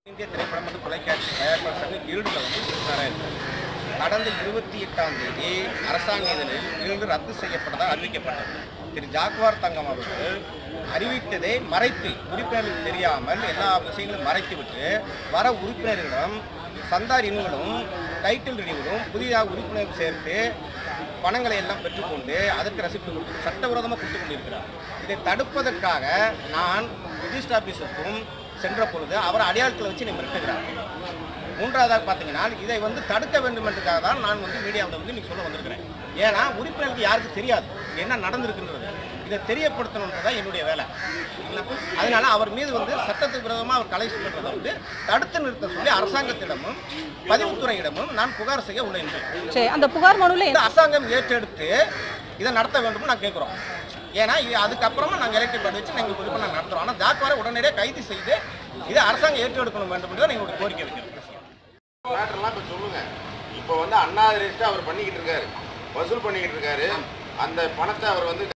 இந்திய திரைப்படம் மற்றும் தொலைக்காட்சி தயாரிப்பாளர் சங்க கில்டில் வந்து உறுப்பினராக இருக்கார் கடந்த இருபத்தி எட்டாம் தேதி அரசாங்க இதழில் கில்டு ரத்து செய்யப்பட்டதாக அறிவிக்கப்பட்டது திரு ஜாக்வார் தங்கம் அவர்கள் அறிவித்ததை மறைத்து உறுப்பினர்களுக்கு தெரியாமல் எல்லா விஷயங்களும் மறைத்துவிட்டு வர உறுப்பினர்களிடம் சந்தா ரினிவலும் டைட்டில் ரினிவலும் புதிதாக உறுப்பினர் சேர்த்து பணங்களை எல்லாம் பெற்றுக்கொண்டு அதற்கு ரசிப்பு கொடுத்து சட்டவிரோதமாக கொடுத்து கொண்டிருக்கிறார் இதை தடுப்பதற்காக நான் ரிஜிஸ்டர் ஆஃபீஸருக்கும் சென்ற பொழுது அவர் அடையாளத்தில் வச்சு என்னை மிரட்டுகிறார் மூன்றாவதாக பார்த்தீங்கன்னா இதை வந்து தடுக்க வேண்டும் என்றதுக்காக தான் நான் வந்து மீடியாவில் வந்து இன்னைக்கு சொல்ல வந்திருக்கிறேன் ஏன்னா உறுப்பினருக்கு யாருக்கு தெரியாது என்ன நடந்திருக்குன்றது இதை தெரியப்படுத்தணுன்றது தான் என்னுடைய வேலை சரிங்களா? அதனால அவர் மீது வந்து சட்டத்துக்கு விரோதமாக அவர் கலை சொல்றதை வந்து தடுத்து நிறுத்த சொல்லி அரசாங்கத்திடமும் பதிவுத்துறையிடமும் நான் புகார் செய்ய உள்ளேன் சரி அந்த புகார் மனுவில் இந்த அரசாங்கம் ஏற்றெடுத்து இதை நடத்த வேண்டும் நான் கேட்குறோம் ஏன்னா இது அதுக்கப்புறமா நாங்கள் எலக்ட்ரிக் போர்டு வச்சு நாங்கள் குறிப்பாக நாங்கள் நடத்துகிறோம் ஆனால் ஜாக்வாரை உடனடியாக கைது செய்து இதை அரசாங்கம் ஏற்றெடுக்கணும் வேண்டும் என்று தான் எங்களுடைய கோரிக்கை வைக்கிறோம் மேட்டர்லாம் இப்போ சொல்லுங்க இப்போ வந்து அண்ணா ரெஜிஸ்டர் அவர் பண்ணிக்கிட்டு இருக்காரு வசூல் பண்ணிக்கிட்டு இருக்காரு அந்த பணத்தை அவர் வந்து